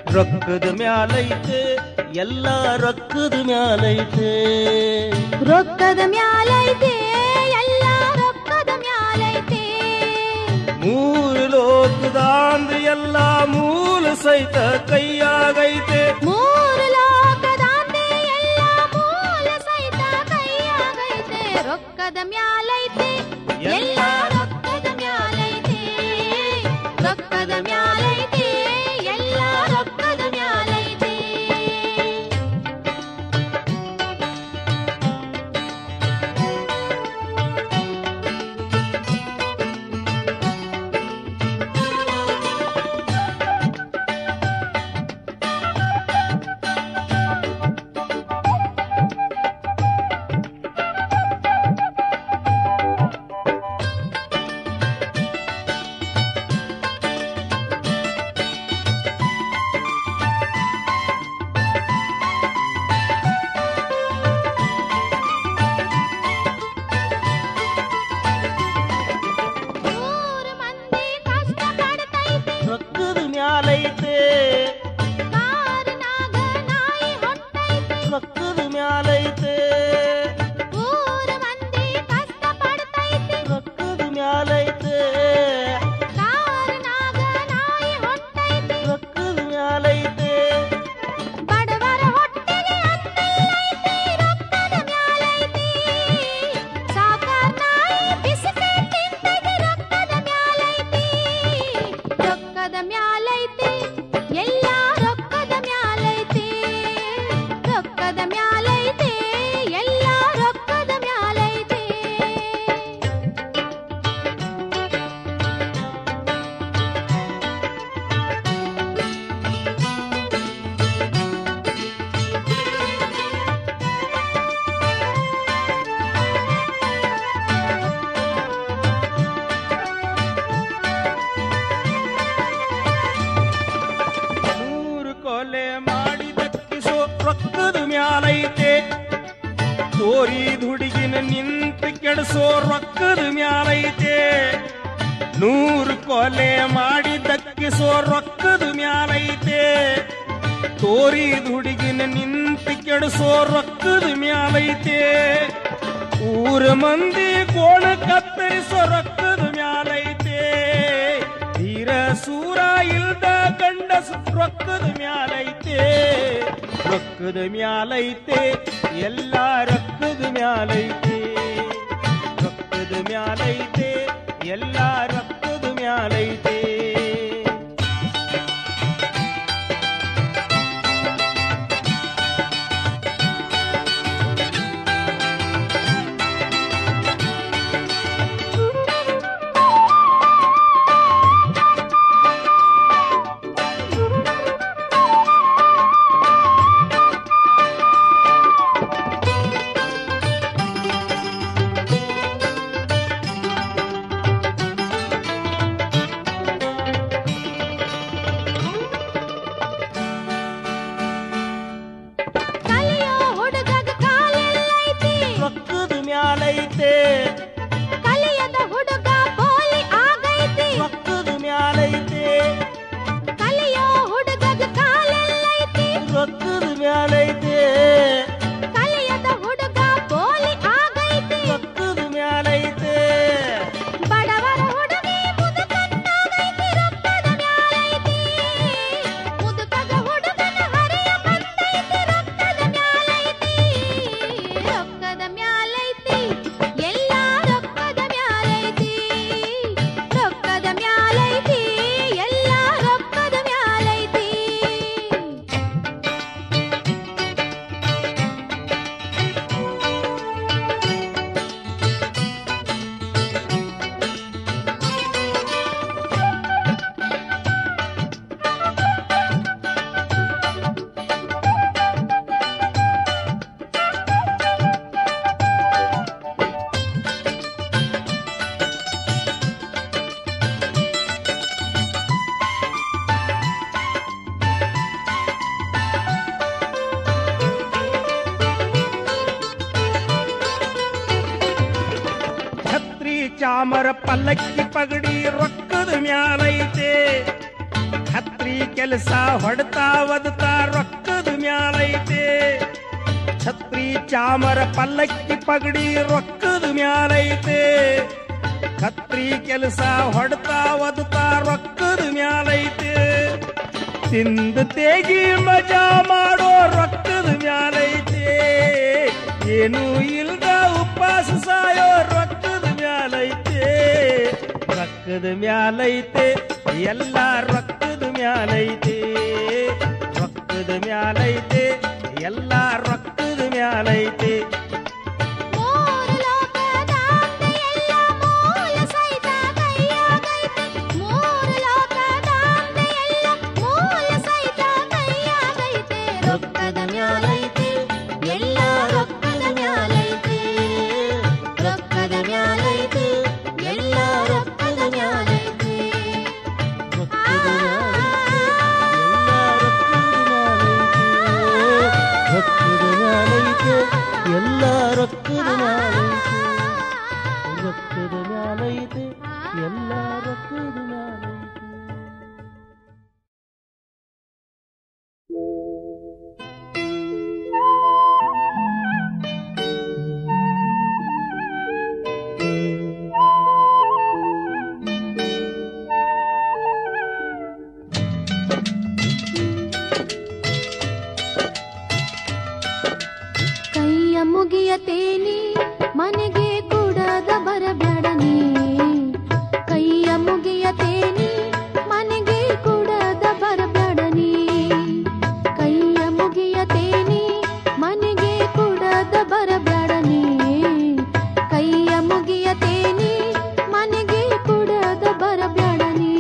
ರೊಕ್ಕದ ಮ್ಯಾಲೈತೆ ಎಲ್ಲ ರೊಕ್ಕದ ಮ್ಯಾಲೈತೆ ರೊಕ್ಕದ ಮ್ಯಾಲೈತೆ ಎಲ್ಲ ರೊಕ್ಕದ ಮ್ಯಾಲೈತೆ ಮೂರು ಲೋಕದ ಅಂದ್ರೆ ಎಲ್ಲ ಮೂಲ ಸಹಿತ ಕೈಯಾಗೈತೆ ಮೂರು ಲೋಕದಾಂತೆ ಎಲ್ಲ ಮೂಲ ಸಹಿತ ಕೈಯಾಗೈತೆ ರೊಕ್ಕದ ಮ್ಯಾಲೈತೆ ಎಲ್ಲ ರೊಕ್ಕದ ಮ್ಯಾಲೈತೆ ರೊಕ್ಕದ ಮ್ಯಾಲೈತೆ ಎಲ್ಲ ರೊಕ್ಕದ ಮ್ಯಾಲೈತೆ ಮೂರು ಮಂದಿ ಕಷ್ಟ ಪಡ್ತೈತೆ ರೊಕ್ಕದ ಮ್ಯಾಲೈತೆ ಕಾರಿನಾಗ ನಾಯಿ ಹೊಂಟೈತೆ ರೊಕ್ಕದ ಮ್ಯಾಲೈತೆ ಮೂರು ಮಂದಿ ಕಷ್ಟ ಪಡ್ತೈತೆ ರೊಕ್ಕದ ಮ್ಯಾಲೈತೆ ಕಾರಿನಾಗ ನಾಯಿ ಹೊಂಟೈತೆ ರೊಕ್ಕದ ಮ್ಯಾಲೈತೆ ಬಡವರ ಹೊಟ್ಟೆಗೆ ಅನ್ನೈತೆ ರೊಕ್ಕದ ಮ್ಯಾಲೈತೆ ಸಾಕಾರ ನಾಯಿ ಬಿಸ್ಕೆಟ್ ತಿಂತೈತೆ ರೊಕ್ಕದ ಮ್ಯಾಲೈತೆ ರೊಕ್ಕದ ಮ್ಯಾಲೈತೆ ಎಲ್ಲ ರೊಕ್ಕದ ಮ್ಯಾಲೈತೆ ರೊಕ್ಕದ ಮ್ಯಾಲೈತೆ ಎಲ್ಲ ರೊಕ್ಕದ ಮ್ಯಾಲೈತೆ ನೂರು ಕೊಲೆ ಮಾಡಿ ದಕ್ಕಿಸೋ ರೊಕ್ಕದ ಮ್ಯಾಲೈತೆ ಕೋರಿದ ಹುಡುಗಿನ ನಿಂತು ಕೆಡಿಸೋ ರೊಕ್ಕದ ಮ್ಯಾಲೈತೆ ನೂರು ಕೊಲೆ ಮಾಡಿ ದಕ್ಕಿಸೋ ರೊಕ್ಕದ ಮ್ಯಾಲೈತೆ ತೋರಿದ ಹುಡುಗಿನ ನಿಂತು ಕೆಡಿಸೋ ರೊಕ್ಕದ ಮ್ಯಾಲೈತೆ ಊರ ಮಂದಿ ಕೋಣ ಕತ್ತರಿಸೋ ರೊಕ್ಕದ ಮ್ಯಾಲೈತೆ ತೀರ ಸೂರ ಇಲ್ದ ಗಂಡಸ ರೊಕ್ಕದ ಮ್ಯಾಲೈತೆ ರೊಕ್ಕದ ಮ್ಯಾಲೈತೆ ಎಲ್ಲ ರೊಕ್ಕದ ಮ್ಯಾಲೈತೆ ರೊಕ್ಕದ ಮ್ಯಾಲೈತೆ ಎಲ್ಲ ರೊಕ್ಕದ ಮ್ಯಾಲೈತೆ ಕಲಿಯೋ ಹುಡುಗಗ ಕಾಲೆಲ್ಲೈತಿ ರೊಕ್ಕದ ಮ್ಯಾಲೈತೆ ಕಲಿಯದ ಹುಡುಗ ಪೋಲಿ ಆಗೈತಿ ರೊಕ್ಕದ ಮ್ಯಾಲೈತೆ ಕಲಿಯೋ ಹುಡುಗಗ ಕಾಲೆಲ್ಲೈತಿ ರೊಕ್ಕದ ಮ್ಯಾಲೈತೆ ಕಲಿಯದ ಹುಡುಗ ಪೋಲಿ ಆಗೈತಿ ರೊಕ್ಕದ ಮ್ಯಾಲೈತೆ ಬಡವರ ಹುಡುಗಿ ಮುದುಕನ್ನಾಗೈತಿ ರೊಕ್ಕದ ಮ್ಯಾಲೈತಿ ಮುದುಕಗ ಹುಡುಗನ ಹರೆಯ ಬಂದೈತಿ ರೊಕ್ಕದ ಮ್ಯಾಲೈತಿ ರೊಕ್ಕದ ಮ್ಯಾಲೈತಿ ಎಲ್ಲ ರೊಕ್ಕದ ಮ್ಯಾಲೈತಿ ರೊಕ್ಕದ ಮ್ಯಾಲೈತಿ ಎಲ್ಲ ರೊಕ್ಕದ ಮ್ಯಾಲೈತಿ ಚಾಮರ ಪಲ್ಲಕ್ಕಿ ಪಗಡಿ ರೊಕ್ಕದ ಮ್ಯಾಲೈತೆ ಛತ್ರಿ ಕೆಲಸ ಹೊಡ್ತಾ ಒದತಾ ರೊಕ್ಕದ ಮ್ಯಾಲೈತೆ ಛತ್ರಿ ಚಾಮರ ಪಲ್ಲಕ್ಕಿ ಪಗಡಿ ರೊಕ್ಕದ ಮ್ಯಾಲೈತೆ ಛತ್ರಿ ಕೆಲಸ ಹೊಡ್ತಾ ಒದತಾ ರೊಕ್ಕದ ಮ್ಯಾಲೈತೆ ತಿಂದು ತೇಗಿ ಮಜಾ ಮಾಡೋ ರೊಕ್ಕದ ಮ್ಯಾಲೈತೆ ಏನು ಇಲ್ದ ಉಪವಾಸ ಸಾಯೋ ರೊಕ್ಕದ ಮ್ಯಾಲೈತೆ ರೊಕ್ಕದ ಮ್ಯಾಲೈತೆ ಎಲ್ಲ ರೊಕ್ಕದ ಮ್ಯಾಲೈತೆ ರೊಕ್ಕದ ಮ್ಯಾಲೈತೆ ಎಲ್ಲ ರೊಕ್ಕದ ಮ್ಯಾಲೈತೆ ಮೂರು ಲೋಕದಾಂತೆ ಎಲ್ಲ ಮೂಲ ಸಹಿತ ಕೈಯಾಗೈತೆ ಮೂರು ಲೋಕದಾಂತೆ ಎಲ್ಲ ಮೂಲ ಸಹಿತ ಕೈಯಾಗೈತೆ ರೊಕ್ಕದ ಮ್ಯಾಲೈತೆ ಎಲ್ಲ ರೊಕ್ಕದ ಮ್ಯಾಲೈತೆ ರೊಕ್ಕದ ಮ್ಯಾಲೈತೆ ಎಲ್ಲ ರೊಕ್ಕದ ಮ್ಯಾಲೈತೆ ರೊಕ್ಕದ ಮ್ಯಾಲೈತೆ ಎಲ್ಲ ರೊಕ್ಕದ ಮ್ಯಾಲೈತೆ ರೊಕ್ಕದ ಮ್ಯಾಲೈತೆ ಎಲ್ಲ ರೊಕ್ಕದ ಮ್ಯಾಲೈತೆ ಕೈಯ ಮುಗಿಯತೇನಿ ಮನೆಗೆ ಕೂಡದ ಬರಬ್ಯಾಡನಿ ಕೈಯ ಮುಗಿಯತೇನಿ ಮನೆಗೆ ಕೂಡದ ಬರಬ್ಯಾಡನಿ ಕೈಯ ಮುಗಿಯತೇನಿ ಮನೆಗೆ ಕೂಡದ ಬರಬ್ಯಾಡನಿ ಕೈಯ ಮುಗಿಯತೇನಿ ಮನೆಗೆ ಕೂಡದ ಬರಬ್ಯಾಡನಿ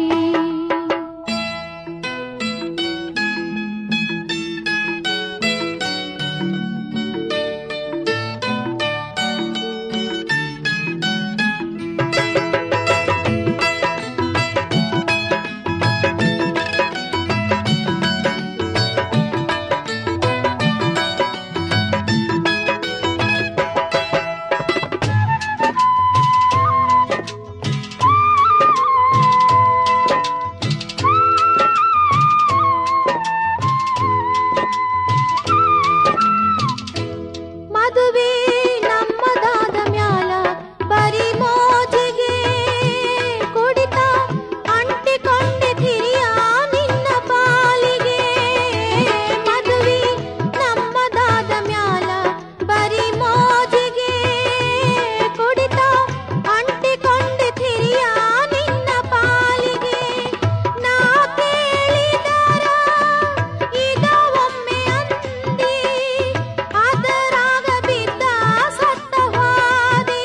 ಮದುವೆ ನಮ್ಮದಾದ ಮ್ಯಾಲ ಬರಿ ಮೋಜಿಗೆ ಕುಡಿತ ಅಂಟಿಕೊಂಡೆ ಕಿರಿಯ ನಿನ್ನ ಪಾಲಿಗೆ ಮದುವೆ ನಮ್ಮದಾದ ಮ್ಯಾಲ ಬರಿ ಮೋಜಿಗೆ ಕುಡಿತ ಅಂಟಿಕೊಂಡೆ ಕಿರಿಯ ನಿನ್ನ ಪಾಲಿಗೆ ನಾ ಕೇಳಿದರ ಈಗ ಒಮ್ಮೆ ಅಂದಿ ಅದರಾಗ ಬಿದ್ದ ಸತ್ತ ಹಾದಿ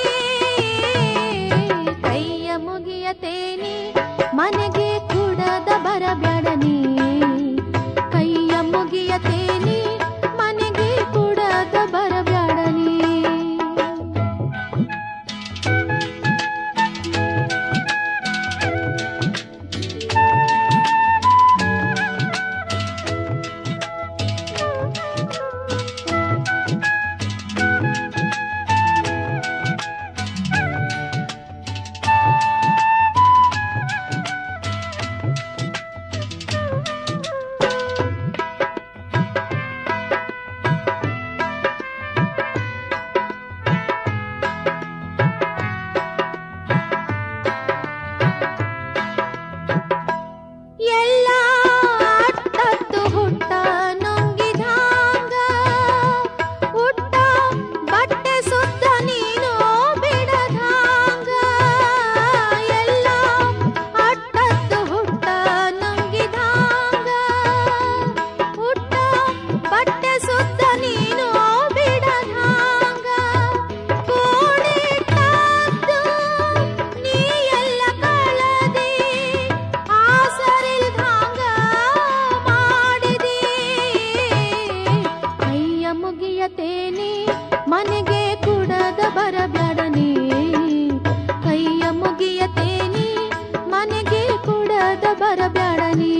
ಕೈಯ ಮುಗಿಯತೇನಿ ಮನೆಗೆ ಕೂಡದ ಬರಬ್ಯಾಡನಿ ಕೈಯ ಮುಗಿಯತೇನಿ ಮನೆಗೆ ಕೂಡದ ಬರಬ್ಯಾಡನಿ ಎಲ್ಲ ಅಟ್ಟತ್ತು ಹುಟ್ಟ ನುಂಗಿದಾಂಗ ಹುಟ್ಟ ಬಟ್ಟೆ ಸುತ್ತ ನೀನು ಬಿಡದಾಂಗ ಎಲ್ಲ ಅಟ್ಟತ್ತು ಹುಟ್ಟ ನುಂಗಿದಾಂಗ ಹುಟ್ಟ ಬಟ್ಟೆ ಸುತ್ತ ನೀನು ಬಿಡದಾಂಗ ಕೂಡಿಟ್ಟದ್ದು ನೀ ಎಲ್ಲ ಕಳದಿ ಆಸರಿಲ್ದಂಗ ಮಾಡಿದಿ ಕೈಯ ಮುಗಿಯತೇನಿ ಮನೆಗೆ ಕೂಡದ ಬರಬ್ಯಾಡನಿ ಕೈಯ ಮುಗಿಯತೇನಿ ಮನೆಗೆ ಕೂಡದ ಬರಬ್ಯಾಡನಿ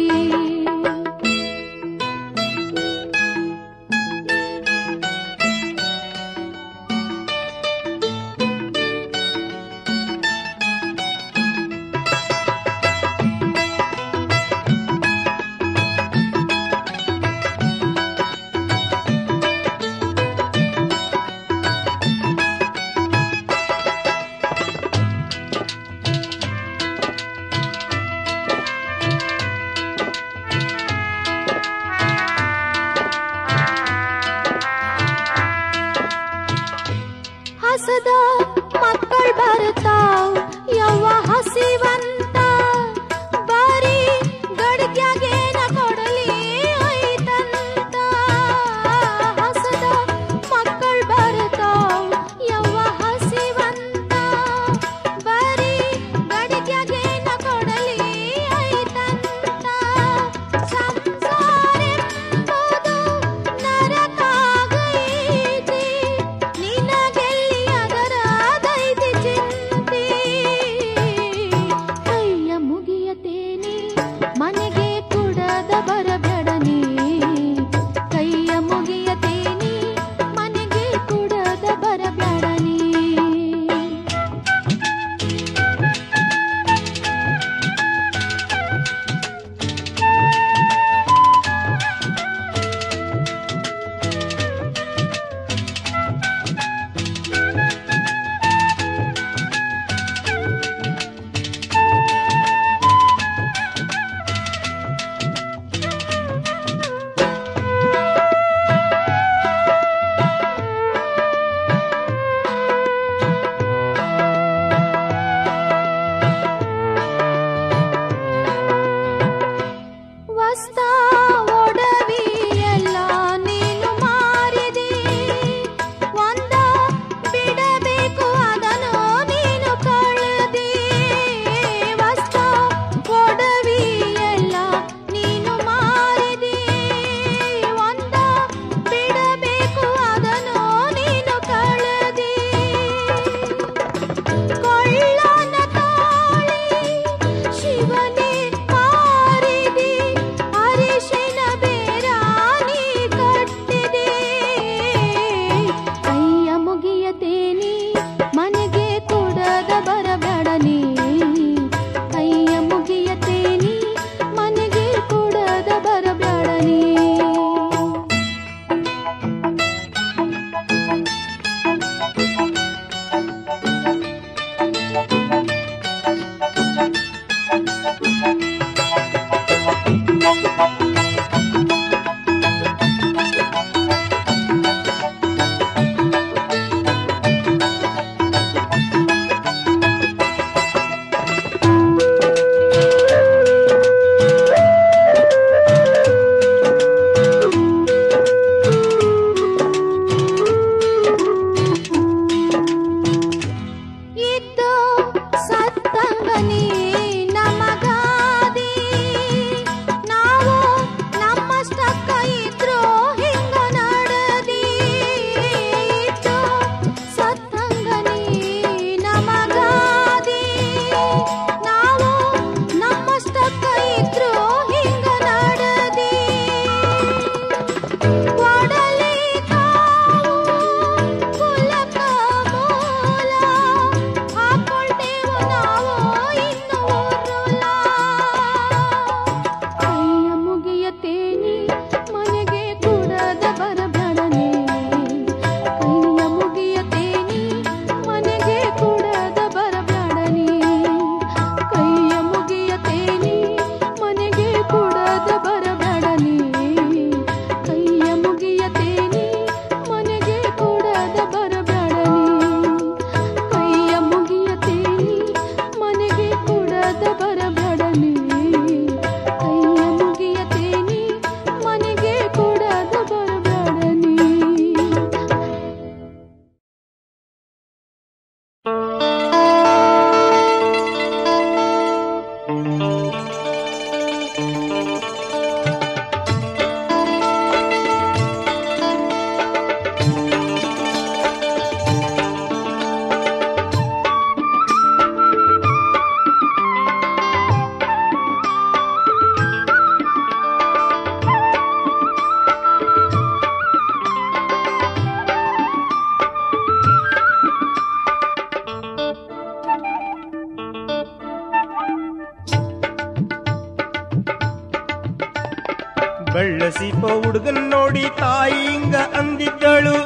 ಬೆಳ್ಳಸಿಪ ಹುಡುಗನ್ ನೋಡಿ ತಾಯಿ ಹಿಂಗ ಅಂದಿದ್ದಳು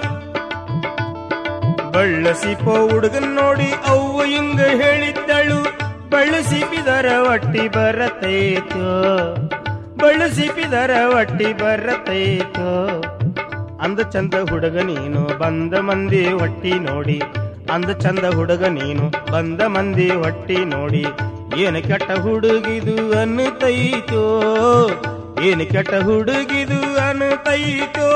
ಬೆಳ್ಳಸಿಪ ಹುಡುಗನ್ ನೋಡಿ ಅವ್ವ ಹಿಂಗ ಹೇಳಿದ್ದಳು ಬೆಳ್ಳಸಿಪಿದರ ಒಟ್ಟಿ ಬರತೈತೋ ಬೆಳ್ಳಸಿಪಿದರ ಒಟ್ಟಿ ಬರತೈತೋ ಅಂದ ಚಂದ ಹುಡುಗ ನೀನು ಬಂದ ಮಂದಿ ಹೊಟ್ಟಿ ನೋಡಿ ಅಂದ ಚಂದ ಹುಡುಗ ನೀನು ಬಂದ ಮಂದಿ ಹೊಟ್ಟಿ ನೋಡಿ ಏನು ಕೆಟ್ಟ ಹುಡುಗಿದು ಅನ್ನತೈತೋ ಏನು ಕೆಟ್ಟ ಹುಡುಗಿದು ಅನ್ನತೈತೋ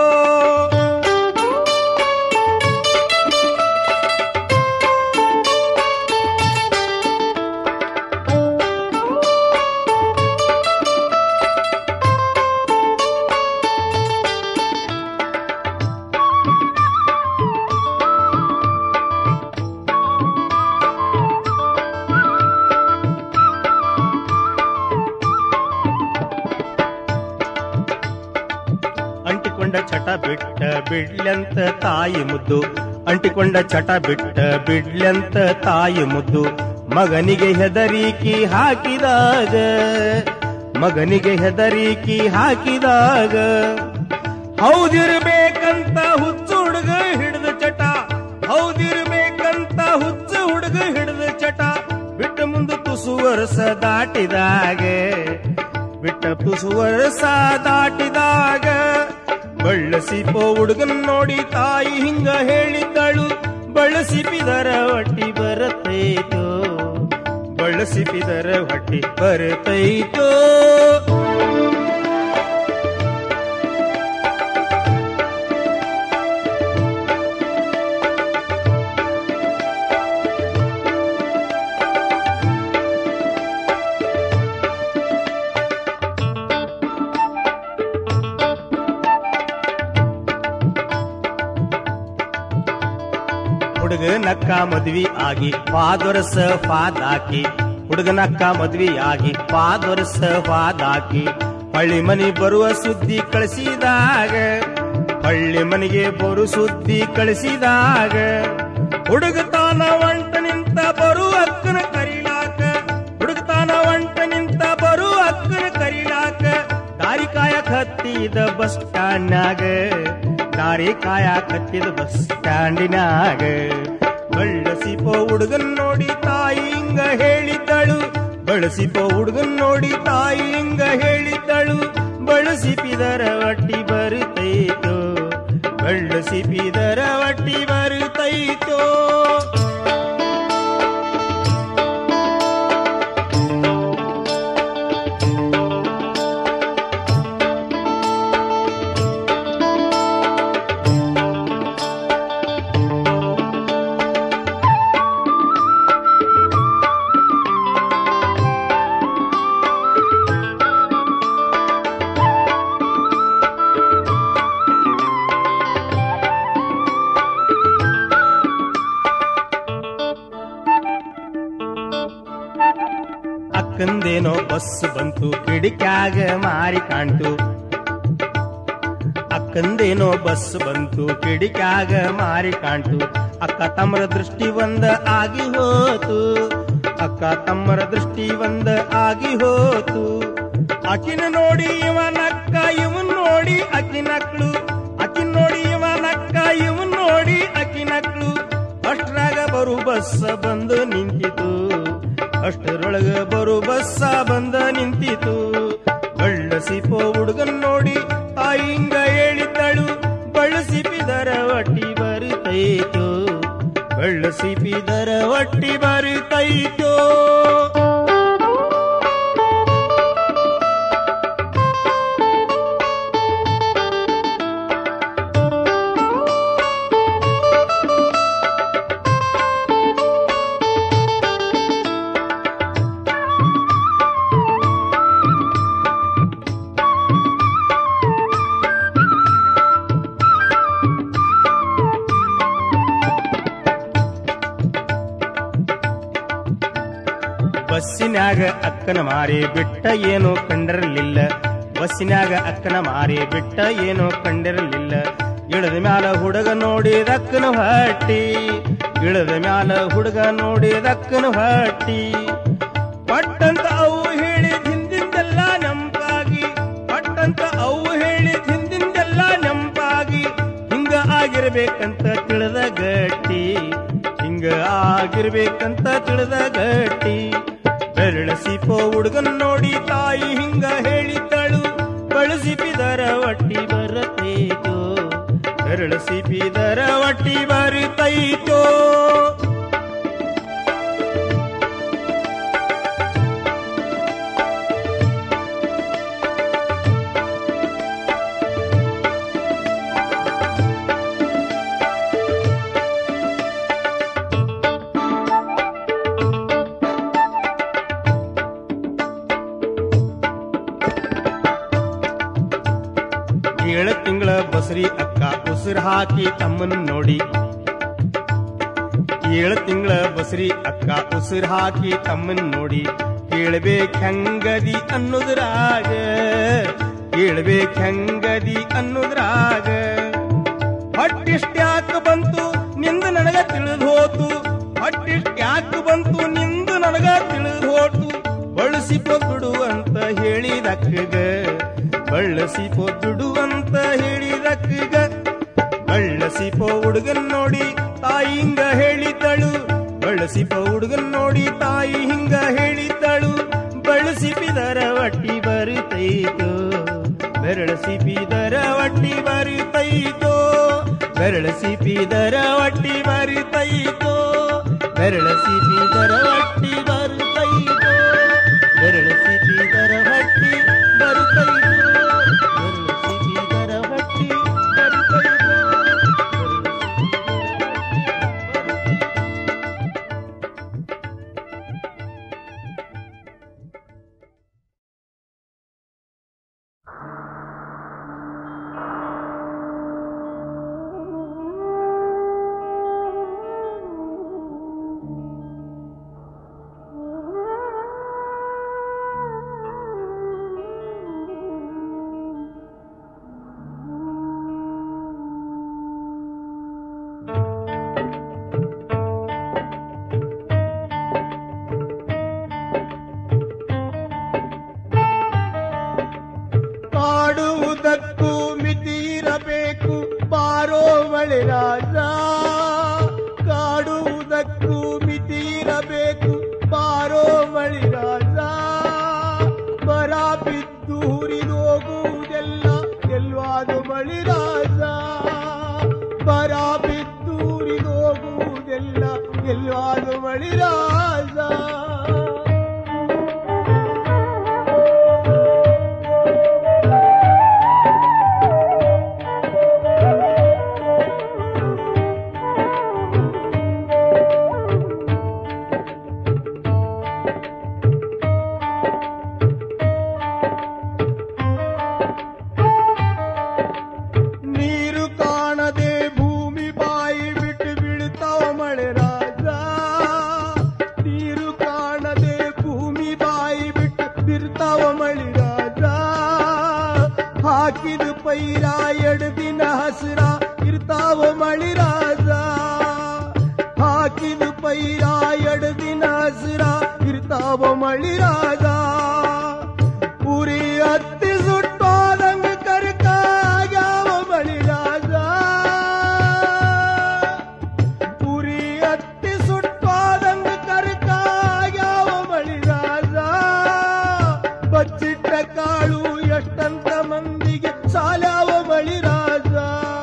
ಅಂಟಿಕೊಂಡ ಚಟ ಬಿಟ್ಟ ಬಿಡ್ಲಂತ ತಾಯಿ ಮುದ್ದು ಅಂಟಿಕೊಂಡ ಚಟ ಬಿಟ್ಟ ಬಿಡ್ಲಂತ ತಾಯಿ ಮುದ್ದು ಮಗನಿಗೆ ಹೆದರಿಕಿ ಹಾಕಿದಾಗ ಮಗನಿಗೆ ಹೆದರಿಕಿ ಹಾಕಿದಾಗ ಹೌದಿರ್ಬೇಕಂತ ಹುಚ್ಚು ಹುಡುಗ ಹಿಡಿದ ಚಟ ಹೌದಿರ್ಬೇಕಂತ ಹುಚ್ಚು ಹುಡುಗ ಹಿಡಿದ ಚಟ ಬಿಟ್ಟ ಮುಂದೆ ತುಸು ವರ್ಷ ದಾಟಿದಾಗ ಬಿಟ್ಟ ತುಸು ವರ್ಷ ದಾಟಿದಾಗ ಬಳ್ಳಸಿಪೋ ಹುಡುಗನ್ ನೋಡಿ ತಾಯಿ ಹಿಂಗ ಹೇಳಿದ್ದಳು ಬಳಸಿಪಿದರ ಹೊಟ್ಟಿ ಬರತೈತೋ ಬಳಸಿಪಿದರ ಹೊಟ್ಟಿ ಬರತೈತೋ ಹುಡುಗನಕ್ಕ ಮದ್ವಿ ಆಗಿ ಪಾದೊರಸ ಪಾದಾಕಿ ಹುಡುಗನಕ್ಕ ಮದ್ವಿ ಆಗಿ ಪಾದೊರಸ ಪಾದಾಕಿ ಹಳ್ಳಿ ಮನಿ ಬರುವ ಸುದ್ದಿ ಕಳಿಸಿದಾಗ ಹಳ್ಳಿ ಮನೆಗೆ ಬರು ಸುದ್ದಿ ಕಳಿಸಿದಾಗ ಹುಡುಗ ತಾನ ಒಂಟ ನಿಂತ ಬರು ಅಕ್ಕನ ಕರಿಲಾಕ ಹುಡುಗ ತಾನ ಒಂಟ ನಿಂತ ಬರು ಅಕ್ಕನ ಕರಿಲಾಕ ದಾರಿ ಕಾಯಕ್ ಹತ್ತಿದ ಬಸ್ ಸ್ಟ್ಯಾಂಡ್ನಾಗ ದಾರಿ ಕಾಯಕ್ ಹತ್ತಿದ ಬಸ್ ಸ್ಟ್ಯಾಂಡಿನಾಗ ಬಳಸಿಪೋ ಹುಡುಗನ್ ನೋಡಿ ತಾಯಿ ಹಿಂಗ ಹೇಳಿದ್ದಳು ಬಳಸಿಪೋ ಹುಡುಗನ್ ನೋಡಿ ತಾಯಿ ಹಿಂಗ ಹೇಳಿದ್ದಳು ಬಳಸಿಪಿದರ ಒಟ್ಟಿ ಬರುತ್ತೈತೋ ಬಳಸಿಪಿದರ ಒಟ್ಟಿ ಬರುತ್ತೈತೋ ಅಕ್ಕಂದೇನೋ ಬಸ್ ಬಂತು ಕಿಡಿಕ್ಯಾಗ ಮಾರಿ ಕಾಣ್ತು ಅಕ್ಕಂದೇನೋ ಬಸ್ ಬಂತು ಕಿಡಿಕ್ಯಾಗ ಮಾರಿ ಕಾಣ್ತು ಅಕ್ಕ ತಮ್ಮರ ದೃಷ್ಟಿ ಒಂದ ಆಗಿ ಹೋತು ಅಕ್ಕ ತಮ್ಮರ ದೃಷ್ಟಿ ಒಂದ ಆಗಿ ಹೋತು ಅಕಿನ ನೋಡಿ ಇವನಕ್ಕ ಇವನ್ ನೋಡಿ ಅಕಿನಕ್ಳು ಅಕಿನ್ ನೋಡಿ ಇವನಕ್ಕ ಇವನ್ ನೋಡಿ ಅಕಿನಕ್ಳು ಅಷ್ಟ್ರಾಗ ಬರು ಬಸ್ ಬಂದು ನಿಂತಿತು ಅಷ್ಟರೊಳಗ ಬರು ಬಸ್ಸ ಬಂದ ನಿಂತಿತು ಬಳ್ಳಸಿಪೋ ಹುಡುಗನ್ ನೋಡಿ ತಾಯಿಂಗ ಹೇಳಿದ್ದಳು ಬಳ್ಳಸಿಪಿದರ ಒಟ್ಟಿ ಬರುತ್ತೈತು ಬಳ್ಳಸಿಪಿದರ ಒಟ್ಟಿ ಬರುತ್ತೈತೋ ಬಸ್ಸಿನ್ಯಾಗ ಅಕ್ಕನ ಮಾರಿ ಬಿಟ್ಟ ಏನೋ ಕಂಡಿರಲಿಲ್ಲ ಬಸ್ಸಿನ್ಯಾಗ ಅಕ್ಕನ ಮಾರಿ ಬಿಟ್ಟ ಏನೋ ಕಂಡಿರಲಿಲ್ಲ ಇಳದ ಮ್ಯಾಲ ಹುಡುಗ ನೋಡಿದಕ್ಕನ ಹಟ್ಟಿ ಇಳದ ಮ್ಯಾಲ ಹುಡುಗ ನೋಡಿದಕ್ಕನ ಹಟ್ಟಿ ಪಟ್ಟಂತ ಅವು ಹೇಳಿದ ಹಿಂದಿಂದೆಲ್ಲ ನಂಪಾಗಿ ಪಟ್ಟಂತ ಅವು ಆಗಿರ್ಬೇಕಂತ ತಿಳಿದ ಗಟ್ಟಿ ಹಿಂಗ ಆಗಿರ್ಬೇಕಂತ ತಿಳಿದ ಗಟ್ಟಿ ಬೆರಳ ಸಿಪೋ ಹುಡುಗನ್ ನೋಡಿ ತಾಯಿ ಹಿಂಗ ಹೇಳಿದ್ದಳು ಬಳಸಿಪಿದರ ಒಟ್ಟಿ ಬರತೈತೋ ಬೆರಳ ಸಿಪಿದರ ಒಟ್ಟಿ ಬರುತ್ತೈತೋ ಏಳು ತಿಂಗಳ ಬಸರಿ ಅಕ್ಕ ಉಸಿರು ಹಾಕಿ ತಮ್ಮನ್ ನೋಡಿ ಏಳು ತಿಂಗಳ ಬಸರಿ ಅಕ್ಕ ಉಸಿರು ಹಾಕಿ ತಮ್ಮನ್ ನೋಡಿ ಕೇಳ್ಬೇಕ್ ಹೆಂಗದಿ ಅನ್ನೋದ್ರಾಗ ಕೇಳ್ಬೇಕ್ ಹೆಂಗದಿ ಅನ್ನೋದ್ರಾಗ ಹೊಟ್ಟಿಷ್ಟ್ಯಾಕ ಬಂತು ನಿಂದು ನನಗ ತಿಳಿದು ಹೋತು ಹೊಟ್ಟಿಷ್ಟ್ಯಾಕ ಬಂತು ನಿಂದು ನನಗ ತಿಳಿದು ಹೋತು ಬಳಸಿ ಬಿಡು ಅಂತ ಹೇಳಿದಕ್ಕಗ ಬಳಸಿ ಬಿಡು ಅಂತ ಹೇಳಿದಕ್ಕಗ ಬಳಸಿಪೋ ಹುಡುಗನ್ ನೋಡಿ ತಾಯಿ ಹಿಂಗ ಹೇಳಿದ್ದಳು ಬಳಸಿಪೋ ಹುಡುಗನ್ ನೋಡಿ ತಾಯಿ ಹಿಂಗ ಹೇಳಿದ್ದಳು ಬಳಸಿಪಿದರ ಒಟ್ಟಿ ಬರುತ್ತೈತೋ ಬೆರಳ ಸಿಪಿದರ ಒಟ್ಟಿ ಬರುತ್ತೈತೋ ಬೆರಳ ಸಿಪಿದರ ಒಟ್ಟಿ ಬರುತ್ತೈತೋ ಬೆರಳ ಸಿಪಿದರ ಒಟ್ಟಿ ಬರುತ್ತೈತೋ ಬೆರಳ ಸಿಪಿದರ ಒಟ್ಟಿ ಬರುತ್ತೈತೋ ಬೆರಳ ಸಿಪಿದರ ಒಟ್ಟಿ ಬರುತ್ತೈತೋ ಕಾಡುವುದಕ್ಕೂ ಮಿತಿ ಇರಬೇಕು ಬಾರೋ ಮಳೆ ರಾಜ ಕಾಡುವುದಕ್ಕೂ ಮಿತಿ ಇರಬೇಕು ಬಾರೋ ಮಳೆ ರಾಜ ಬರ ಬಿದ್ದು ಹುರಿದೋಗುವುದೆಲ್ಲ ಎಲ್ವಾದು ಮಳಿ ರಾಜ ಬರ ಬಿದ್ದು ಹುರಿದೋಗುವುದೆಲ್ಲ ಎಲ್ವಾದು ಮಳಿ ರಾಜ ನೀರು ಕಾಣದೆ ಭೂಮಿ ಬಾಯಿ ಬಿಟ್ಟು ಬೀಳ್ತಾವ ಮಳೆ ರಾಜ ನೀರು ಕಾಣದೆ ಭೂಮಿ ಬಾಯಿ ಬಿಟ್ಟು ಬಿರ್ತಾವ ಮಳಿ ರಾಜ ಹಾಕಿದ ಪೈರ ಎರಡು ದಿನ ಹಸಿರ ಇರ್ತಾವ ಮಳಿ ರಾಜ ಹಾಕಿದ ಪೈರ ಎರಡು ದಿನ ಹಸಿರ ಇರ್ತಾವ ಮಳಿ ರಾಜ ಪುರಿ ಹತ್ತಿ ಸುಟ್ಟೋದಂಗ ಕರ್ಕಾಗ್ಯಾವ ಬಳಿ ರಾಜ ಪುರಿ ಹತ್ತಿ ಸುಟ್ಟೋದಂಗ ಕರ್ಕಾಗ್ಯಾವ ಬಳಿ ರಾಜ ಬಚ್ಚಿಟ್ಟ ಕಾಳು ಎಷ್ಟಂತ ಮಂದಿಗೆ ಸಾಲ್ಯಾವ ಬಳಿ ರಾಜ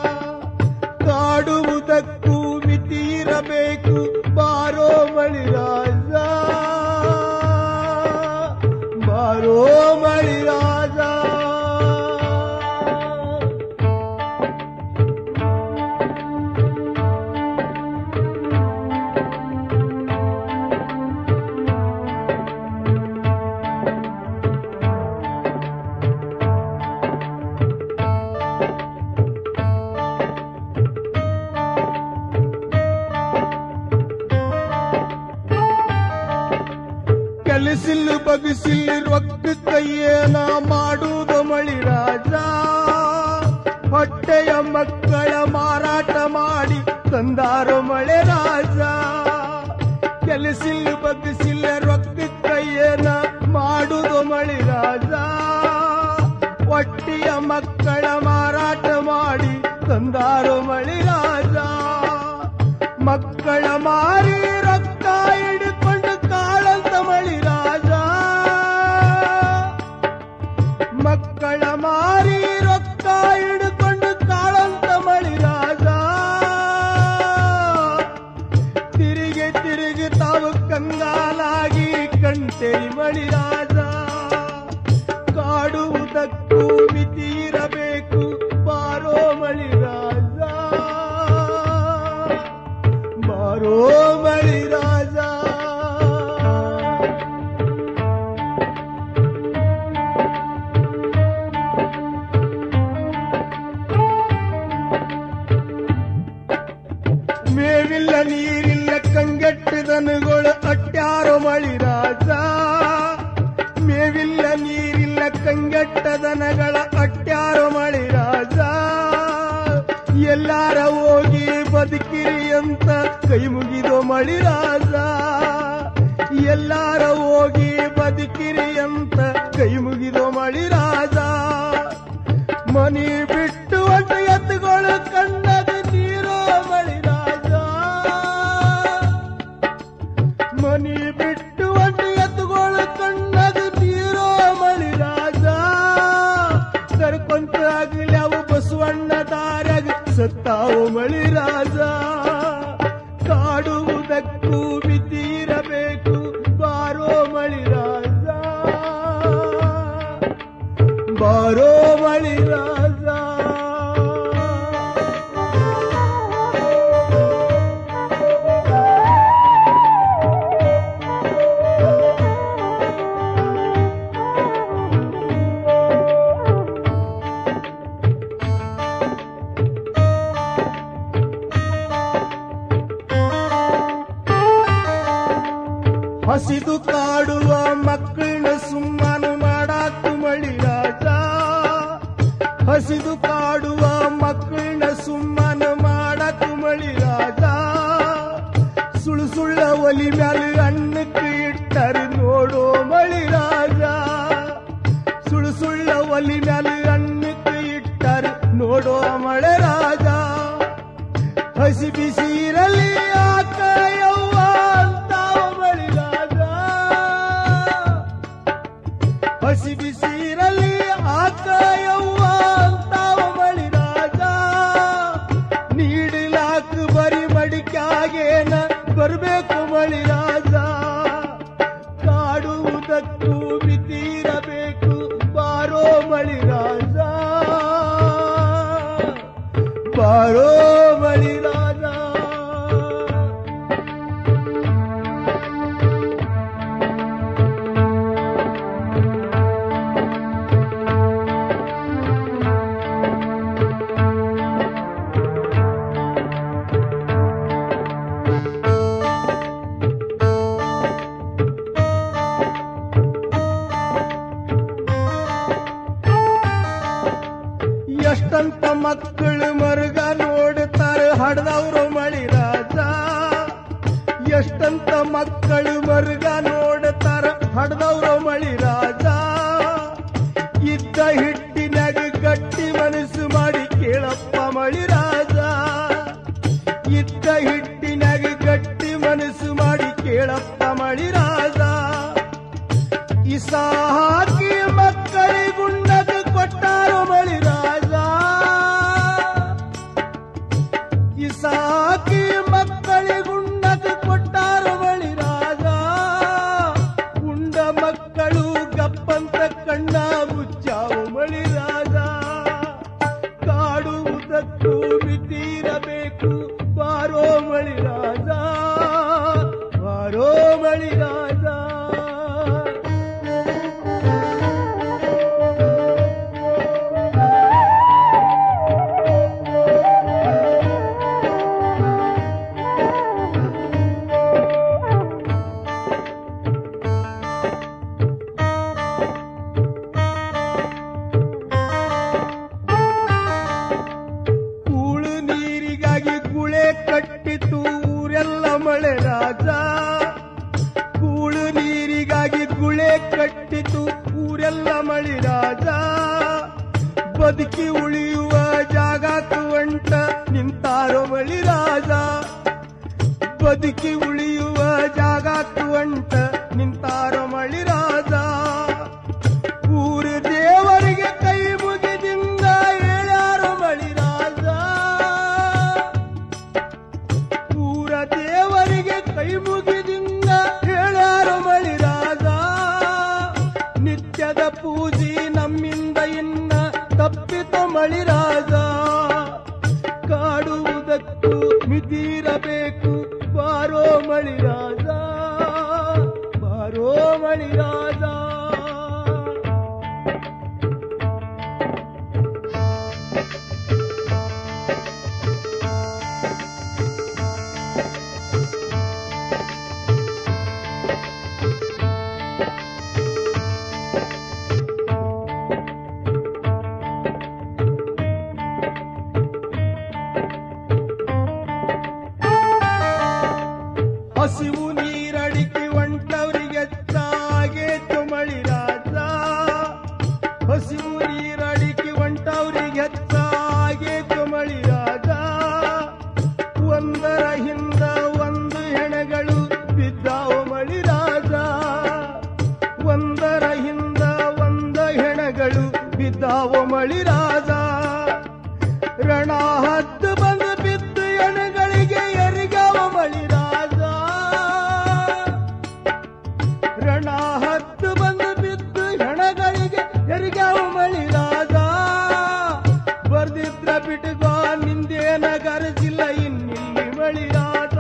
ಕಾಡುವುದಕ್ಕೂ ಮಿತಿ ಇರಬೇಕು ಬಾರೋ ಮಳಿ ರಾಜ ಬಾರೋ ಮಳಿ ರಾಜ ಕೆಲಸಿಲ್ ಬಗಸಿಲ್ ರೊಕ್ಕ ಕೈಯೇನ ಮಾಡುವುದು ಮಳಿ ರಾಜ ಹೊಟ್ಟೆಯ ಮಕ್ಕಳ ಮಾರಾಟ ಮಾಡಿ ತಂದಾರು ಮಳೆ ರಾಜ ಕೆಲಸಿಲ್ ಬಗಸಿಲ್ ರೊಕ್ಕ ಕೈಯೇನ ಮಾಡುವುದು ಮಳಿ ರಾಜ ಹೊಟ್ಟೆಯ ಮಕ್ಕಳ ಮಾರಾಟ ಮಾಡಿ ತಂದ ತಂದಾರು ಮಳಿ ರಾಜ ಮಕ್ಕಳ ಮಾರಿ ರೊಕ್ಕ ಹಿಡ್ಕೊಂಡು ಕಾಳಂತ ಮಳಿ ರಾಜ ಮಕ್ಕಳ ಮಾರಿ ರೊಕ್ಕ ಹಿಡ್ಕೊಂಡು ಕಾಳಂತ ಮಳಿ ರಾಜ ತಿರುಗಿ ತಿರುಗಿ ತಾವು ಕಂಗಾಲಾಗಿ ಕಣ್ತೆರಿ ಮಳಿ ರಾಜ ಕಾಡುವುದಕ್ಕೂ ಮಿತಿ ಇರಬೇಕು ಬಾರೋ ಮಳಿ ರಾಜ ಬಾರೋ ಮಳಿ ರಾಜ ಮೇವಿಲ್ಲ ನೀರಿಲ್ಲ ಕಂಗೆಟ್ಟಿದನುಗಳು ಅಟ್ಯಾರೋ ಮಳಿ ರಾಜ ಮೇವಿಲ್ಲ ನೀರಿಲ್ಲ ಕಂಗೆಟ್ಟದನಗಳ ಅಟ್ಯಾರೋ ಮಳಿ ರಾಜ ಎಲ್ಲಾರ ಹೋಗಿ ಬದುಕಿರಿ ಅಂತ ಕೈ ಮುಗಿದೋ ಮಳಿ ರಾಜ ಎಲ್ಲಾರ ಹೋಗಿ ಬದುಕಿರಿ ಅಂತ ಕೈ ಮುಗಿದೋ ಮಳಿ ರಾಜ ಮನಿ ಬಿಟ್ಟು ಒಟ್ಟು ಎತ್ತುಗಳು ಕಣ್ಣದ ನೀರೋ ಮಳಿ ರಾಜ ಮನಿ ಬಿಟ್ಟು ಒಟ್ಟು ಎತ್ತುಗಳು ಕಣ್ಣದ ನೀರೋ ಮಳಿ ರಾಜ ಕರ್ಕೊಂತ ಆಗಲಿ ಅವು ಬಸವಣ್ಣ ದಾರ್ಯಾಗ ಸತ್ತಾವು ಮಳಿ ರಾಜ ಕಾಡುವುದಕ್ಕೂ ಮಿತಿ ಇರಬೇಕು ಬಾರೋ ಮಳಿ ರಾಜ ಬಾರೋ ಮಳಿ ರಾಜ ಹಸಿದು ಕಾಡುವ ಮಕ್ಕಳನ್ನ ಸುಮ್ಮನೆ ಮಾಡಾಕು ಮಳಿ ರಾಜ ಹಸಿದು ಕಾಡುವ ಮಕ್ಕಳನ್ನ ಸುಮ್ಮನೆ ಮಾಡಾಕು ಮಳಿ ರಾಜ ಸುಳ್ಳು ಸುಳ್ಳ ಒಲಿ ಮ್ಯಾಲ ಅನ್ನಕ್ಕೆ ಇಟ್ಟರು ನೋಡೋ ಮಳಿ ರಾಜ ಸುಳ್ಳು ಸುಳ್ಳ ಒಲಿ ಮ್ಯಾಲ ಅನ್ನಕ್ಕೆ ಇಟ್ಟರು ನೋಡೋ ಮಳೆ ರಾಜ ಹಸಿ ಬಿಸಿ ಇರಲಿ ಆಕ ಯವ್ವ ಅಂತಾವ ಮಳಿ ರಾಜ ಹಸಿ ಬಿಸಿ ಇರಲಿ ಆಕ ಯವ್ವ ಅಂತಾವ ಮಳಿ ರಾಜ ನೀಡಿಲಾಕ ಬರಿ ಮಡಿಕಾಗೇನ ಬರ್ಬೇಕು ಮಳಿ ರಾಜ ಕಾಡುವುದಕ್ಕೂ ಮಿತಿ ಇರಬೇಕು ಬಾರೋ ಮಳಿ ರಾಜ ಬಾರೋ ಮಳಿ ರಾಜ ಎಷ್ಟಂತ ಮಕ್ಕಳು ಮರುಗ ನೋಡ್ತಾರೆ ಹಡ್ದವ್ರು ಮಳಿ ರಾಜ ಎಷ್ಟಂತ ಮಕ್ಕಳು ಮರುಗ ನೋಡ್ತಾರ ಹಡ್ದವ್ರು ಮಳಿ ರಾಜ ಇದ್ದ ಹಿಟ್ಟಿನಾಗ ಗಟ್ಟಿ ಮನಸ್ಸು ಮಾಡಿ ಕೇಳಪ್ಪ ಮಳಿ ರಾಜ ಇದ್ದ ಹಿಟ್ಟಿನಾಗ ಗಟ್ಟಿ ಮನಸ್ಸು ಮಾಡಿ ಕೇಳಪ್ಪ ಮಳಿ ರಾಜ ಇಸ ಹಾಕಿ ಮಕ್ಕಳಿಗುಣ್ಣದ ಕೊಟ್ಟಾರೋ ಮಳಿ ರಾಜ ಇಸ ಹಾಕಿ ಮಕ್ಕಳಿಗುಣ್ಣದ ಕೊಟ್ಟಾರೋ ಮಳಿ ರಾಜ ಉಂಡ ಮಕ್ಕಳು ಗಪ್ಪಂತ ಕಣ್ಣ ಮುಚ್ಚಾವು ಮಳಿ ರಾಜ ಕಾಡುವುದಕ್ಕೂ ಮಿತಿರಬೇಕು ಬಾರೋ ಮಳಿ ರಾಜ ಬಾರೋ ಮಳಿ ರಾಜ ಕೂಳು ನೀರಿಗಾಗಿ ಗುಳೆ ಕಟ್ಟಿತು ಊರೆಲ್ಲ ಮಳೆ ರಾಜ ಕೂಳು ನೀರಿಗಾಗಿ ಗುಳೆ ಕಟ್ಟಿತು ಊರೆಲ್ಲ ಮಳಿ ರಾಜ ಬದುಕಿ ಉಳಿಯುವ ಜಾಗ ತಗೊಂಡ ಹೊಂಟ ನಿಂತಾರೋ ಮಳಿ ರಾಜ ಬದುಕಿ ಉಳಿಯುವ ಜಾಗಕ್ಕೂ ಹೊಂಟ ನಿಂತಾರೋ ಮಳಿ ರಾಜ ಊರ ದೇವರಿಗೆ ಕೈ ಮುಗಿದಿಂದ ಹೇಳ್ಯಾರೋ ಮಳಿ ರಾಜ ಊರ ದೇವರಿಗೆ ಕೈ ಮುಗಿದಿಂದ ಹೇಳ್ಯಾರೋ ಮಳಿ ರಾಜ ನಿತ್ಯದ ಪೂಜೆ ನಮ್ಮಿಂದ ಇನ್ನ ತಪ್ಪಿತು ಮಳಿ ರಾಜ ಕಾಡುವುದಕ್ಕೂ ಮಿತಿರಬೇಕು ಬಾರೋ ಮಳಿ ರಾಜ ಬಾರೋ ಮಳಿ ರಾಜ ಹಸಿವು ನೀರಡಿಕೆ ಒಂಟವರಿಗೆ ಹೆಚ್ಚಾಗೇತು ಮಳಿ ರಾಜ ಹಸಿವು ನೀರಡಿಕೆ ಒಂಟವರಿಗೆ ಹೆಚ್ಚಾಗೇತು ಮಳಿ ರಾಜ ಒಂದರ ಹಿಂದ ಒಂದು ಹೆಣಗಳು ಬಿದ್ದಾವು ಮಳಿ ರಾಜ ಒಂದರ ಹಿಂದ ಒಂದು ಹೆಣಗಳು ಬಿದ್ದಾವು ಮಳಿ ರಾಜ ರಣ ಹದ್ದು ಬಂದು ಬಿದ್ದು ಎಣಗಳಿಗೆ ಎರಿಗವ ಮಳಿ ರಾಜ ರಣ ಹದ್ದು ಬಂದು ಬಿದ್ದು ಹೆಣಗಳಿಗೆ ಎರಿಗವ ಮಳಿ ರಾಜ ಬರ್ದಿದ್ರ ಬಿಟ್ಗೋ ನಿಂದೇನ ಗರಜಿಲ್ಲ ಇನ್ನಿಲ್ಲಿ ಮಳಿ ರಾಜ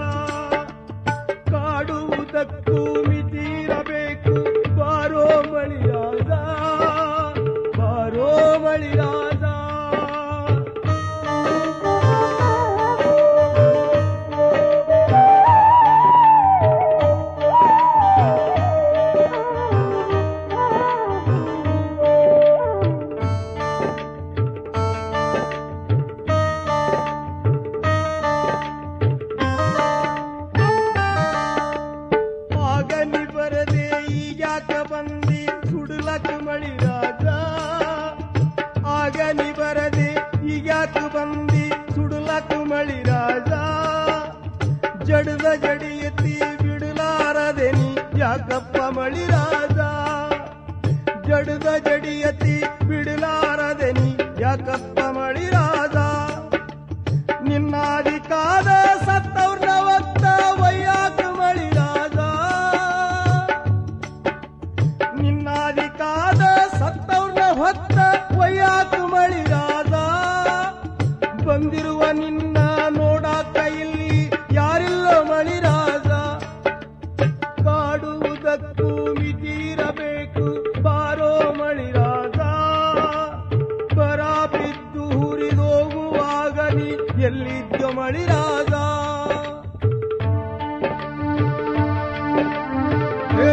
ಕಾಡುವುದಕ್ಕೂ ಮಿತಿರಬೇಕು ಬಾರೋ ಮಳಿ ರಾಜ ಬಾರೋ ಮಳಿ ರಾಜ ಆಗ ನಿ ಬರದೆ ಈಗ್ಯಾಕ ಬಂದಿ ಸುಡಲಕ ಮಳಿ ರಾಜ ಆಗ ನಿ ಬರದೆ ಈಗ್ಯಾಕ ಬಂದಿ ಸುಡಲಕ ಮಳಿ ರಾಜ ಜಡದ ಜಡಿಯತಿ ಬಿಡಲಾರದೆ ನೀ ಯಾಕಪ್ಪ ಮಳಿ ರಾಜ ಜಡದ ಜಡಿಯತಿ ಬಿಡಲಾರದೆ ನೀ ಯಾಕಪ್ಪ ಮಳಿ ರಾಜ ನಿನ್ನಾದಿಕಾದ ಸತ್ತವ್ರನ್ನ ಒತ್ತ ವಯ್ಯಾಕ ಮಳಿ ರಾಜ ನಿನ್ನಾದಿಕಾದ ಸತ್ತವ್ರನ್ನ ಹೊತ್ತ ವಯ್ಯಾಕ ಮಳಿ ರಾಜ ಬಂದಿರುವ ನಿನ್ನ ನೋಡಾಕ ಇಲ್ಲಿ ಯಾರಿಲ್ಲೋ ಮಳಿ ರಾಜ ಕಾಡುವುದಕ್ಕೂ ಮಿತಿರಬೇಕು ಬಾರೋ ಮಳಿ ರಾಜ ಬರ ಬಿದ್ದು ಹುರಿದೋಗುವಾಗ ನೀ ಎಲ್ಲಿದ್ದ ಮಳಿ ರಾಜ ಏ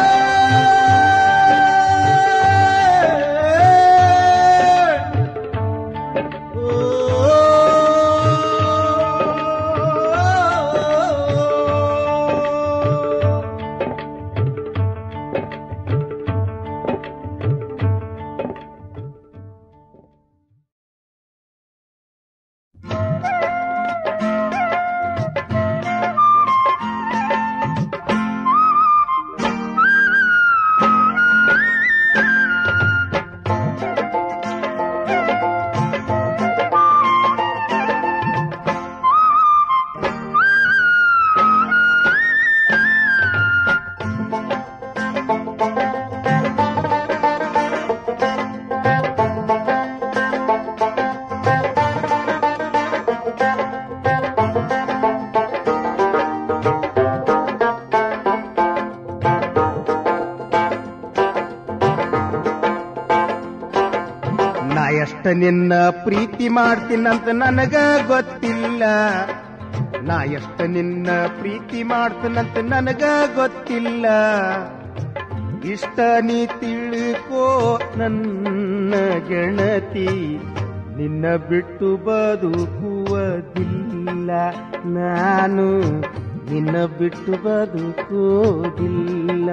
ನಾ ಎಷ್ಟ ನಿನ್ನ ಪ್ರೀತಿ ಮಾಡ್ತೀನಂತ ನನಗ ಗೊತ್ತಿಲ್ಲ ನಾ ಎಷ್ಟ ನಿನ್ನ ಪ್ರೀತಿ ಮಾಡ್ತೀನಂತ ನನಗ ಗೊತ್ತಿಲ್ಲ ಇಷ್ಟ ನೀ ತಿಳ್ಕೋ ನನ್ನ ಗೆಣತಿ ನಿನ್ನ ಬಿಟ್ಟು ಬದುಕುವುದಿಲ್ಲ ನಾನು ನಿನ್ನ ಬಿಟ್ಟು ಬದುಕುವುದಿಲ್ಲ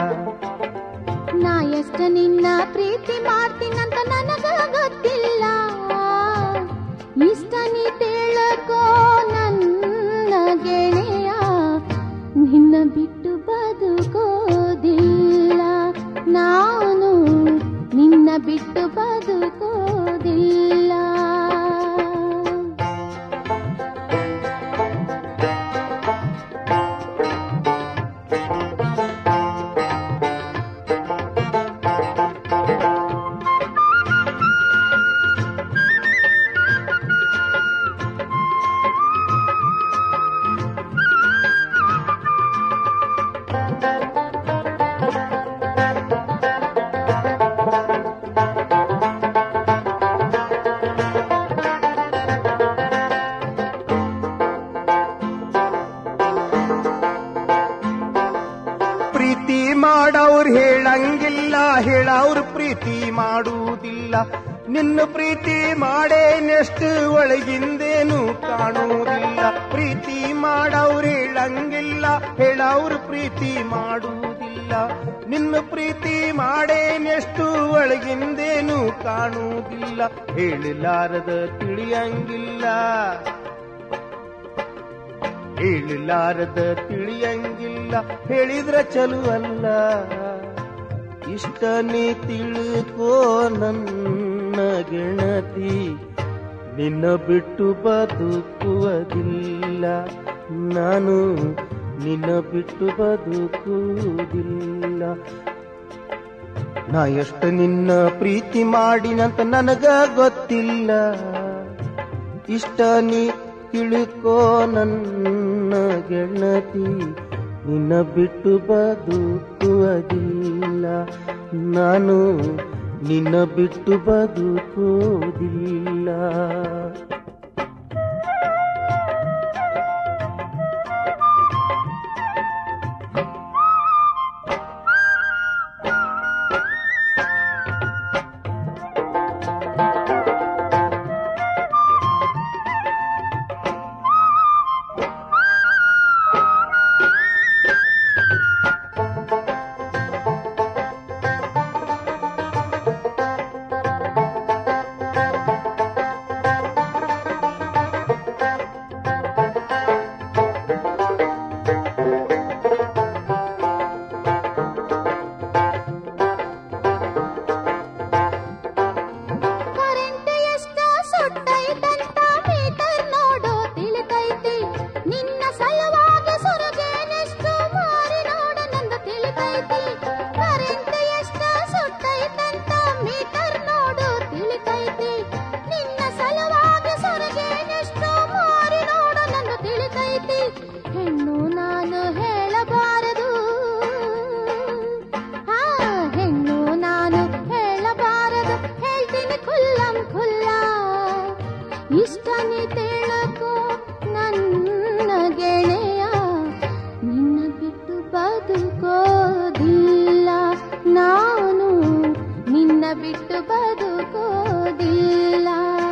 ನಾ ಎಷ್ಟ ನಿನ್ನ ಪ್ರೀತಿ ಮಾಡ್ತೀನಂತ ನನಗ ಗೊತ್ತಿಲ್ಲ ಇಷ್ಟ ನೀ ನಾನು ನಿನ್ನ ಬಿಟ್ಟು ಬದುಕೋದಿಲ್ಲ ಪ್ರೀತಿ ಮಾಡವ್ರು ಹೇಳಂಗಿಲ್ಲ ಹೇಳವ್ರು ಪ್ರೀತಿ ಮಾಡುವುದಿಲ್ಲ ನಿನ್ನ ಪ್ರೀತಿ ಮಾಡೇನೆಷ್ಟು ಒಳಗಿಂದೇನು ಕಾಣುವುದಿಲ್ಲ ಪ್ರೀತಿ ಮಾಡವ್ರು ಹೇಳಂಗಿಲ್ಲ ಹೇಳವ್ರು ಪ್ರೀತಿ ಮಾಡುವುದಿಲ್ಲ ನಿನ್ನ ಪ್ರೀತಿ ಮಾಡೇನೆಷ್ಟು ಒಳಗಿಂದೇನು ಕಾಣುವುದಿಲ್ಲ ಹೇಳಿಲಾರದ ತಿಳಿಯಂಗಿಲ್ಲ ಹೇಳಿಲಾರದ ತಿಳಿಯಂಗಿಲ್ಲ ಹೇಳಿದ್ರ ಚಲುವಲ್ಲ ಇಷ್ಟ ನೀ ತಿಳ್ಕೋ ನನ್ನ ಗೆಣತಿ ನಿನ್ನ ಬಿಟ್ಟು ಬದುಕುವುದಿಲ್ಲ ನಾನು ನಿನ್ನ ಬಿಟ್ಟು ಬದುಕುವುದಿಲ್ಲ ನಾ ಎಷ್ಟು ನಿನ್ನ ಪ್ರೀತಿ ಮಾಡಿನಂತ ನನಗ ಗೊತ್ತಿಲ್ಲ ಇಷ್ಟ ನೀ ತಿಳ್ಕೋ ನನ್ನ ಗೆಳತಿ ನಿನ್ನ ಬಿಟ್ಟು ಬದುಕುವುದಿಲ್ಲ ನಾನು ನಿನ್ನ ಬಿಟ್ಟು ಬದುಕುವುದಿಲ್ಲ ಕರೆಂಟ್ ಎಷ್ಟ ಸುಟ್ಟೈತಂತ ಮೀಟರ್ ನೋಡು ತಿಳಿತೈತಿ ನಿನ್ನ ಸಲುವಾಗಿ ಸುರಗೇನೆಷ್ಟು ಮಾರಿ ನೋಡು ನಂದು ತಿಳಿತೈತಿ ಕರೆಂಟ್ ಎಷ್ಟ ಸುಟ್ಟೈತಂತ ಮೀಟರ್ ನೋಡು ತಿಳಿತೈತಿ ನಿನ್ನ ಸಲುವಾಗಿ ಸುರಗೇನೆಷ್ಟು ಮಾರಿ ನೋಡು ನಂದು ತಿಳಿತೈತಿ ಹೆಣ್ಣು ನಾನು ಹೇಳಬಾರದು ಆ ಹೆಣ್ಣು ನಾನು ಹೇಳಬಾರದು ಹೇಳ್ತೀನಿ ಖುಲ್ಲಂ ಖುಲ್ಲ ಇಷ್ಟನೇ ತಿಳ್ಕೋ ನನ್ನ ಗೆಳೆಯ ನಿನ್ನ ಬಿಟ್ಟು ಬದುಕೋದಿಲ್ಲ ನಾನು ನಿನ್ನ ಬಿಟ್ಟು ಬದುಕೋದಿಲ್ಲ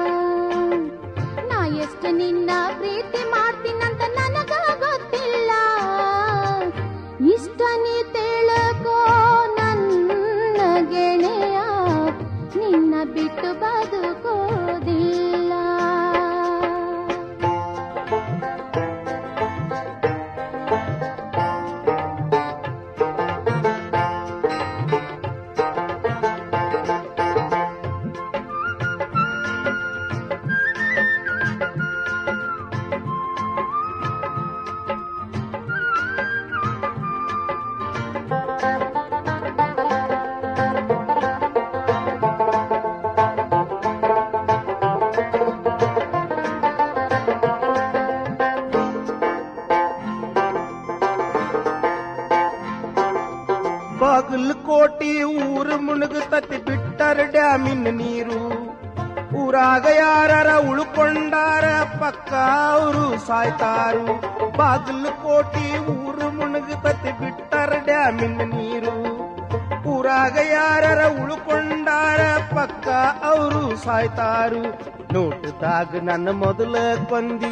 ನಾ ಎಷ್ಟು ನಿನ್ನ ಪ್ರೀತಿ ಮಾಡ್ತೀನಂತ ನನಗ ಗೊತ್ತಿಲ್ಲ ಇಷ್ಟ ನೀ ತಿಳ್ಕೋ ನನ್ನ ಗೆಳೆಯ ನಿನ್ನ ಬಿಟ್ಟು ಬದುಕೋದಿಲ್ಲ ಬಾಗಲಕೋಟಿ ಊರು ಮುಳುಗುತ್ತತಿ ಬಿಟ್ಟರ ಡ್ಯಾಮಿನ ನೀರು ಊರಾಗ ಯಾರ ಉಳ್ಕೊಂಡಾರ ಪಕ್ಕ ಅವರು ಸಾಯ್ತಾರು ಬಾಗಲಕೋಟಿ ಊರು ಮುಳುಗುತ್ತತಿ ಬಿಟ್ಟರ ಡ್ಯಾಮಿನ ನೀರು ಊರಾಗ ಯಾರ ಉಳ್ಕೊಂಡಾರ ಪಕ್ಕ ಅವರು ಸಾಯ್ತಾರು ನೋಟದಾಗ ನನ್ನ ಮೊದಲ ಕೊಂದಿ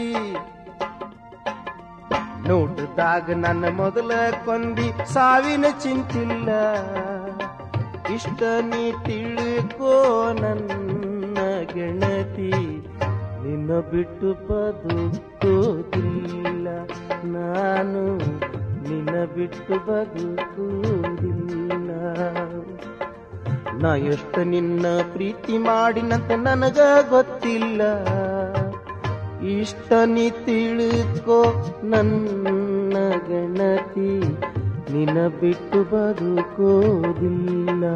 ನೋಟದಾಗ ನನ್ನ ಮೊದಲ ಕೊಂದಿ ಸಾವಿನ ಚಿಂತಿಲ್ಲ ಇಷ್ಟ ನೀ ತಿಳ್ಕೋ ನನ್ನ ಗೆಳತಿ ನಿನ್ನ ಬಿಟ್ಟು ಬದುಕೋದಿಲ್ಲ ನಾನು ನಿನ್ನ ಬಿಟ್ಟು ಬದುಕುವುದಿಲ್ಲ ನಾ ಎಷ್ಟು ನಿನ್ನ ಪ್ರೀತಿ ಮಾಡಿನಂತ ನನಗ ಗೊತ್ತಿಲ್ಲ ಇಷ್ಟ ನೀ ತಿಳ್ಕೋ ನನ್ನ ಗಣತಿ ನಿನ್ನ ಬಿಟ್ಟು ಬದುಕೋದಿಲ್ಲ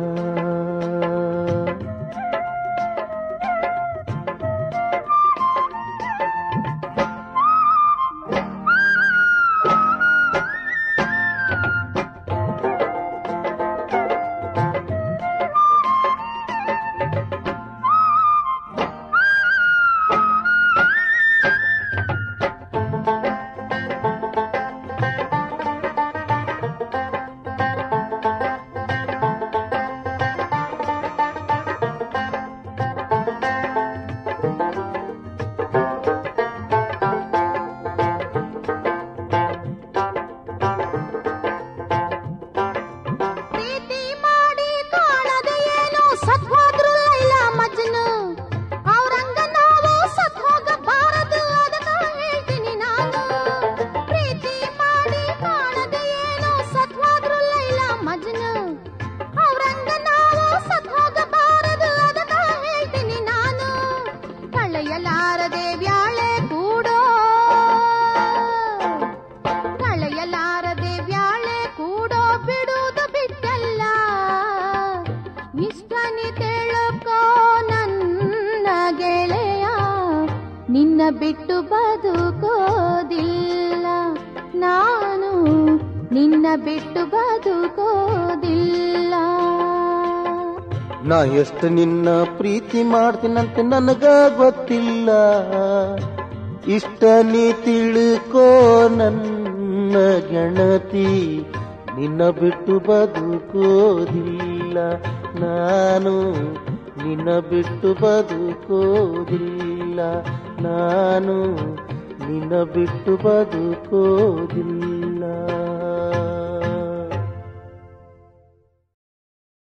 ಪ್ರೀತಿ ಮಾಡಿ ಕಾಣದೆ ಏನು ಸತ್ ಹೋದ್ರು ಇಲ್ಲ ಮಜ್ನು ಅವ್ರಂಗ ನಾವು ಸತ್ ಹೋಗಬಾರದು ಅದಕ್ಕ ಹೇಳ್ತೀನಿ ನಾನು ಪ್ರೀತಿ ಮಾಡಿ ಕಾಣದೆ ಏನು ಸತ್ ಹೋದ್ರು ಇಲ್ಲ ಮಜ್ನು ಅವ್ರಂಗ ನಾವು ಸತ್ ಹೋಗಬಾರದು ಅದಕ್ಕ ಹೇಳ್ತೀನಿ ನಾನು ಕಳೆಯಲಾರದೆ ಬ್ಯಾಳೆ ಕೂಡೋ ಕಳೆಯಲಾರದೆ ಬ್ಯಾಳೆ ಕೂಡೋ ಬಿಡುವುದು ಬಿಟ್ಟಲ್ಲ ಇಷ್ಟ ನೀ ತಿಳ್ಕೋ ನನ್ನ ಗೆಳೆಯ ನಿನ್ನ ಬಿಟ್ಟು ಬದುಕೋದಿಲ್ಲ ನಾನು ನಿನ್ನ ಬಿಟ್ಟು ಬದುಕೋದಿಲ್ಲ ನಾ ಎಷ್ಟು ನಿನ್ನ ಪ್ರೀತಿ ಮಾಡ್ತೀನಂತ ನನಗ ಗೊತ್ತಿಲ್ಲ ಇಷ್ಟ ನೀ ತಿಳ್ಕೋ ನನ್ನ ಗೆಣತಿ ನಿನ್ನ ಬಿಟ್ಟು ಬದುಕೋದಿಲ್ಲ ನಾನು ನಿನ್ನ ಬಿಟ್ಟು ಬದುಕೋದಿಲ್ಲ ನಾನು ನಿನ್ನ ಬಿಟ್ಟು ಬದುಕೋದಿಲ್ಲ